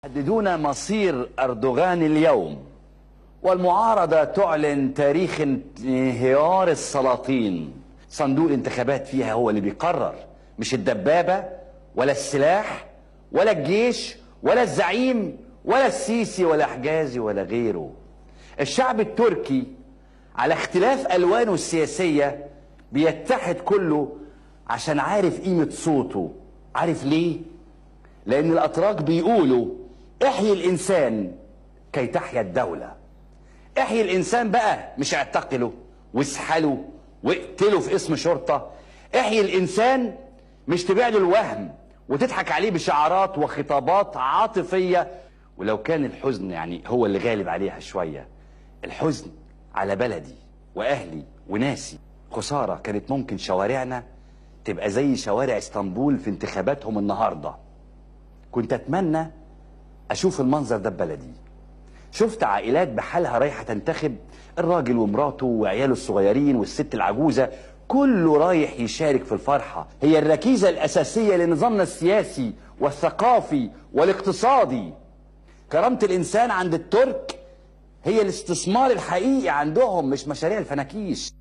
يحددون مصير أردوغان اليوم والمعارضة تعلن تاريخ انهيار السلاطين صندوق الانتخابات فيها هو اللي بيقرر مش الدبابة ولا السلاح ولا الجيش ولا الزعيم ولا السيسي ولا حجازي ولا غيره الشعب التركي على اختلاف ألوانه السياسية بيتحد كله عشان عارف قيمة صوته عارف ليه؟ لأن الأتراك بيقولوا احيي الإنسان كي تحيا الدولة احيي الإنسان بقى مش اعتقله واسحله واقتله في اسم شرطة احيي الإنسان مش تبيع له الوهم وتضحك عليه بشعارات وخطابات عاطفية ولو كان الحزن يعني هو اللي غالب عليها شوية الحزن على بلدي وأهلي وناسي خسارة كانت ممكن شوارعنا تبقى زي شوارع اسطنبول في انتخاباتهم النهارده كنت اتمنى اشوف المنظر ده ببلدي شفت عائلات بحالها رايحه تنتخب الراجل ومراته وعياله الصغيرين والست العجوزه كله رايح يشارك في الفرحه هي الركيزه الاساسيه لنظامنا السياسي والثقافي والاقتصادي كرامه الانسان عند الترك هي الاستثمار الحقيقي عندهم مش مشاريع الفناكيش